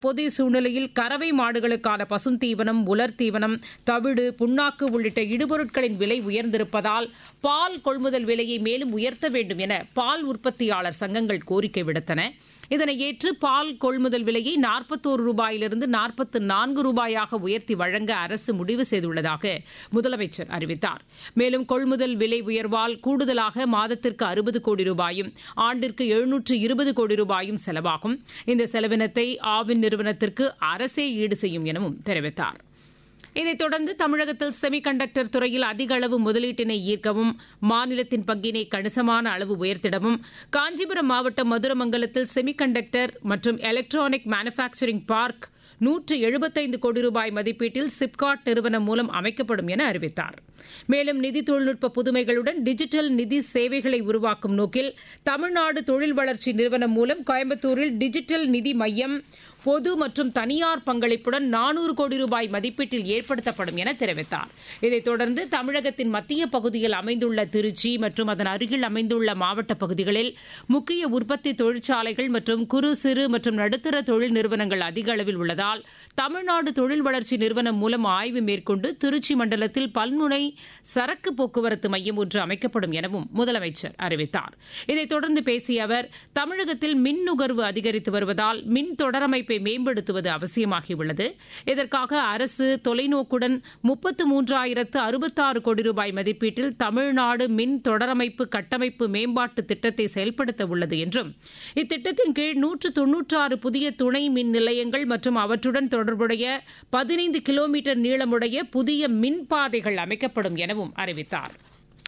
தற்போதைய சூழ்நிலையில் கறவை மாடுகளுக்கான பசுந்தீவனம் உலர் தீவனம் தவிடு புண்ணாக்கு உள்ளிட்ட இடுபொருட்களின் விலை உயர்ந்திருப்பதால் பால் கொள்முதல் விலையை மேலும் உயர்த்த வேண்டும் என பால் உற்பத்தியாளர் சங்கங்கள் கோரிக்கை விடுத்தன இதனை ஏற்று பால் கொள்முதல் விலையை நாற்பத்தோரு ரூபாயிலிருந்து நாற்பத்து நான்கு ரூபாயாக உயர்த்தி வழங்க அரசு முடிவு செய்துள்ளதாக முதலமைச்சர் அறிவித்தார் மேலும் கொள்முதல் விலை உயர்வால் கூடுதலாக மாதத்திற்கு அறுபது கோடி ரூபாயும் ஆண்டிற்கு எழுநூற்று இருபது கோடி ரூபாயும் செலவாகும் இந்த செலவினத்தை ஆவின் நிறுவனத்திற்கு அரசே ஈடு செய்யும் எனவும் தெரிவித்தார் இதைத் தொடர்ந்து தமிழகத்தில் செமிகண்டக்டர் துறையில் அதிக அளவு முதலீட்டினை ஈர்க்கவும் மாநிலத்தின் பங்கினை கணிசமான அளவு உயர்த்திடவும் காஞ்சிபுரம் மாவட்டம் மதுரமங்கலத்தில் செமிகண்டக்டர் மற்றும் எலக்ட்ரானிக் மேனுபேக்சரிங் பார்க் நூற்று எழுபத்தைந்து கோடி ரூபாய் மதிப்பீட்டில் சிப்காட் நிறுவனம் மூலம் அமைக்கப்படும் என அறிவித்தார் மேலும் நிதி தொழில்நுட்ப புதுமைகளுடன் டிஜிட்டல் நிதி சேவைகளை உருவாக்கும் நோக்கில் தமிழ்நாடு தொழில் வளர்ச்சி நிறுவனம் மூலம் கோயம்புத்தூரில் டிஜிட்டல் நிதி மையம் பொது மற்றும் தனியார் பங்களிப்புடன் நானூறு கோடி ரூபாய் மதிப்பீட்டில் ஏற்படுத்தப்படும் என தெரிவித்தார் இதைத் தொடர்ந்து தமிழகத்தின் மத்திய பகுதியில் அமைந்துள்ள திருச்சி மற்றும் அதன் அருகில் அமைந்துள்ள மாவட்ட பகுதிகளில் முக்கிய உற்பத்தி தொழிற்சாலைகள் மற்றும் குறு சிறு மற்றும் நடுத்தர தொழில் நிறுவனங்கள் அதிக அளவில் உள்ளதால் தமிழ்நாடு தொழில் வளர்ச்சி நிறுவனம் மூலம் ஆய்வு மேற்கொண்டு திருச்சி மண்டலத்தில் பல்முனை சரக்கு போக்குவரத்து மையம் ஒன்று அமைக்கப்படும் எனவும் முதலமைச்சர் அறிவித்தார் இதைத் தொடர்ந்து பேசிய அவர் தமிழகத்தில் மின் நுகர்வு அதிகரித்து வருவதால் மின் தொடரமைப்பை மேம்படுத்துவது அவசியமாகியுள்ளது இதற்காக அரசு தொலைநோக்குடன் முப்பத்து மூன்றாயிரத்து அறுபத்தாறு கோடி ரூபாய் மதிப்பீட்டில் தமிழ்நாடு மின் தொடரமைப்பு கட்டமைப்பு மேம்பாட்டு திட்டத்தை செயல்படுத்த உள்ளது என்றும் இத்திட்டத்தின் கீழ் நூற்று தொன்னூற்றாறு புதிய துணை மின் நிலையங்கள் மற்றும் அவற்றுடன் தொடர்புடைய பதினைந்து கிலோமீட்டர் நீளமுடைய புதிய மின்பாதைகள் அமைக்கப்படும் எனவும் அறிவித்தார்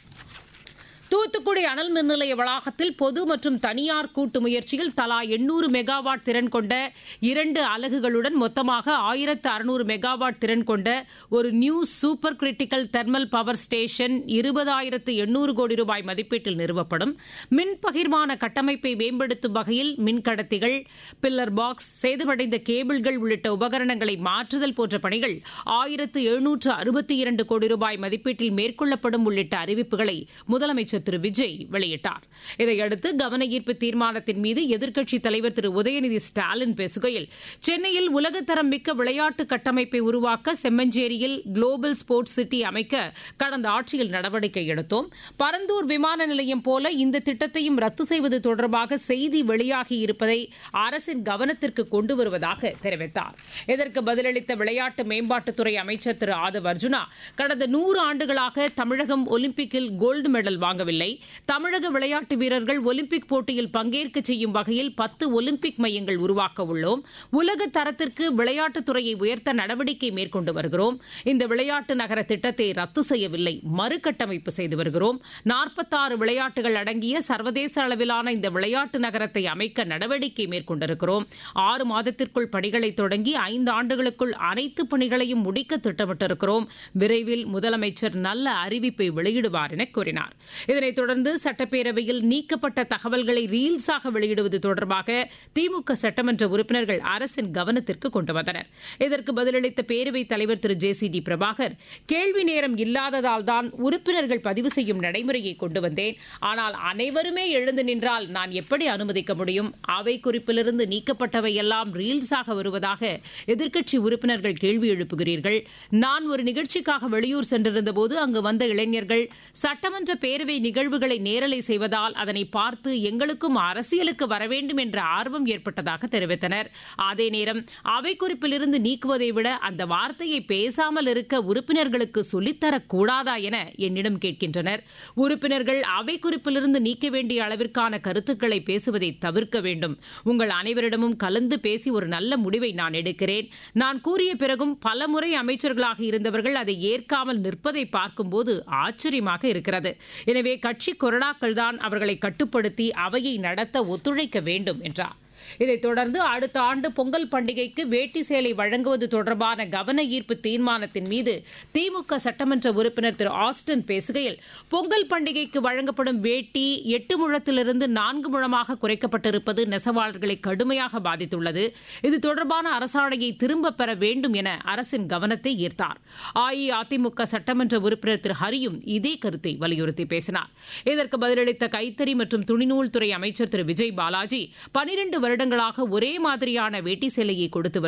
தூத்துக்குடி அனல் மின் நிலைய வளாகத்தில் பொது மற்றும் தனியார் கூட்டு முயற்சியில் தலா எண்ணூறு மெகாவாட் திறன் கொண்ட இரண்டு அலகுகளுடன் மொத்தமாக ஆயிரத்து அறுநூறு மெகாவாட் திறன் கொண்ட ஒரு new super critical thermal power station இருபதாயிரத்து எண்ணூறு கோடி ரூபாய் மதிப்பீட்டில் நிறுவப்படும் மின் பகிர்மான கட்டமைப்பை மேம்படுத்தும் வகையில் மின்கடத்திகள் பில்லர் பாக்ஸ் சேதமடைந்த கேபிள்கள் உள்ளிட்ட உபகரணங்களை மாற்றுதல் போன்ற பணிகள் ஆயிரத்து எழுநூற்று அறுபத்தி இரண்டு கோடி ரூபாய் மதிப்பீட்டில் மேற்கொள்ளப்படும் உள்ளிட்ட அறிவிப்புகளை முதலமைச்சர் அமைச்சர் திரு விஜய் வெளியிட்டார் இதையடுத்து கவன ஈர்ப்பு தீர்மானத்தின் மீது எதிர்க்கட்சித் தலைவர் திரு உதயநிதி ஸ்டாலின் பேசுகையில் சென்னையில் உலகத்தரம் மிக்க விளையாட்டு கட்டமைப்பை உருவாக்க செம்மஞ்சேரியில் குளோபல் ஸ்போர்ட்ஸ் சிட்டி அமைக்க கடந்த ஆட்சியில் நடவடிக்கை எடுத்தோம் பரந்தூர் விமான நிலையம் போல இந்த திட்டத்தையும் ரத்து செய்வது தொடர்பாக செய்தி வெளியாகி இருப்பதை அரசின் கவனத்திற்கு கொண்டு வருவதாக தெரிவித்தார் இதற்கு பதிலளித்த விளையாட்டு மேம்பாட்டுத்துறை அமைச்சர் திரு ஆதவ் அர்ஜுனா கடந்த நூறு ஆண்டுகளாக தமிழகம் ஒலிம்பிக்கில் கோல்டு மெடல் வாங்க வாங்கவில்லை தமிழக விளையாட்டு வீரர்கள் ஒலிம்பிக் போட்டியில் பங்கேற்க செய்யும் வகையில் பத்து ஒலிம்பிக் மையங்கள் உருவாக்க உள்ளோம் உலக தரத்திற்கு விளையாட்டுத்துறையை உயர்த்த நடவடிக்கை மேற்கொண்டு வருகிறோம் இந்த விளையாட்டு நகர திட்டத்தை ரத்து செய்யவில்லை மறுகட்டமைப்பு செய்து வருகிறோம் நாற்பத்தாறு விளையாட்டுகள் அடங்கிய சர்வதேச அளவிலான இந்த விளையாட்டு நகரத்தை அமைக்க நடவடிக்கை மேற்கொண்டிருக்கிறோம் ஆறு மாதத்திற்குள் பணிகளை தொடங்கி ஐந்து ஆண்டுகளுக்குள் அனைத்து பணிகளையும் முடிக்க திட்டமிட்டிருக்கிறோம் விரைவில் முதலமைச்சர் நல்ல அறிவிப்பை வெளியிடுவார் என கூறினார் இதனைத் தொடர்ந்து சட்டப்பேரவையில் நீக்கப்பட்ட தகவல்களை ரீல்ஸாக வெளியிடுவது தொடர்பாக திமுக சட்டமன்ற உறுப்பினர்கள் அரசின் கவனத்திற்கு கொண்டு வந்தனர் இதற்கு பதிலளித்த பேரவைத் தலைவர் Thiru J C D Prabhakar கேள்வி நேரம் இல்லாததால் தான் உறுப்பினர்கள் பதிவு செய்யும் நடைமுறையை கொண்டு வந்தேன் ஆனால் அனைவருமே எழுந்து நின்றால் நான் எப்படி அனுமதிக்க முடியும் அவை குறிப்பிலிருந்து நீக்கப்பட்டவை எல்லாம் ரீல்ஸாக வருவதாக எதிர்க்கட்சி உறுப்பினர்கள் கேள்வி எழுப்புகிறீர்கள் நான் ஒரு நிகழ்ச்சிக்காக வெளியூர் சென்றிருந்தபோது அங்கு வந்த இளைஞர்கள் சட்டமன்ற பேரவை நிகழ்வுகளை நேரலை செய்வதால் அதனை பார்த்து எங்களுக்கும் அரசியலுக்கு வரவேண்டும் என்ற ஆர்வம் ஏற்பட்டதாக தெரிவித்தனர் அதே நேரம் அவை குறிப்பிலிருந்து நீக்குவதை விட அந்த வார்த்தையை பேசாமல் இருக்க உறுப்பினர்களுக்கு சொல்லித்தரக் கூடாதா என என்னிடம் கேட்கின்றனர் உறுப்பினர்கள் அவை குறிப்பிலிருந்து நீக்க வேண்டிய அளவிற்கான கருத்துக்களை பேசுவதை தவிர்க்க வேண்டும் உங்கள் அனைவரிடமும் கலந்து பேசி ஒரு நல்ல முடிவை நான் எடுக்கிறேன் நான் கூறிய பிறகும் பலமுறை அமைச்சர்களாக இருந்தவர்கள் அதை ஏற்காமல் நிற்பதை பார்க்கும்போது ஆச்சரியமாக இருக்கிறது எனவே கட்சி கொறடாக்கள் தான் அவர்களை கட்டுப்படுத்தி அவையை நடத்த ஒத்துழைக்க வேண்டும் என்றார் இதைத் தொடர்ந்து அடுத்த ஆண்டு பொங்கல் பண்டிகைக்கு வேட்டி சேலை வழங்குவது தொடர்பான கவன ஈர்ப்பு தீர்மானத்தின் மீது திமுக சட்டமன்ற உறுப்பினர் திரு ஆஸ்டன் பேசுகையில் பொங்கல் பண்டிகைக்கு வழங்கப்படும் வேட்டி எட்டு முழத்திலிருந்து நான்கு முழமாக குறைக்கப்பட்டிருப்பது நெசவாளர்களை கடுமையாக பாதித்துள்ளது இது தொடர்பான அரசாணையை திரும்பப் பெற வேண்டும் என அரசின் கவனத்தை ஈர்த்தார் அஇஅதிமுக சட்டமன்ற உறுப்பினர் திரு ஹரியும் இதே கருத்தை வலியுறுத்தி பேசினார் இதற்கு பதிலளித்த கைத்தறி மற்றும் துணிநூல் துறை அமைச்சர் திரு விஜய் பாலாஜி பனிரண்டு வருடங்களாக ஒரே மாதிரியான வேட்டி சேலையை கொடுத்து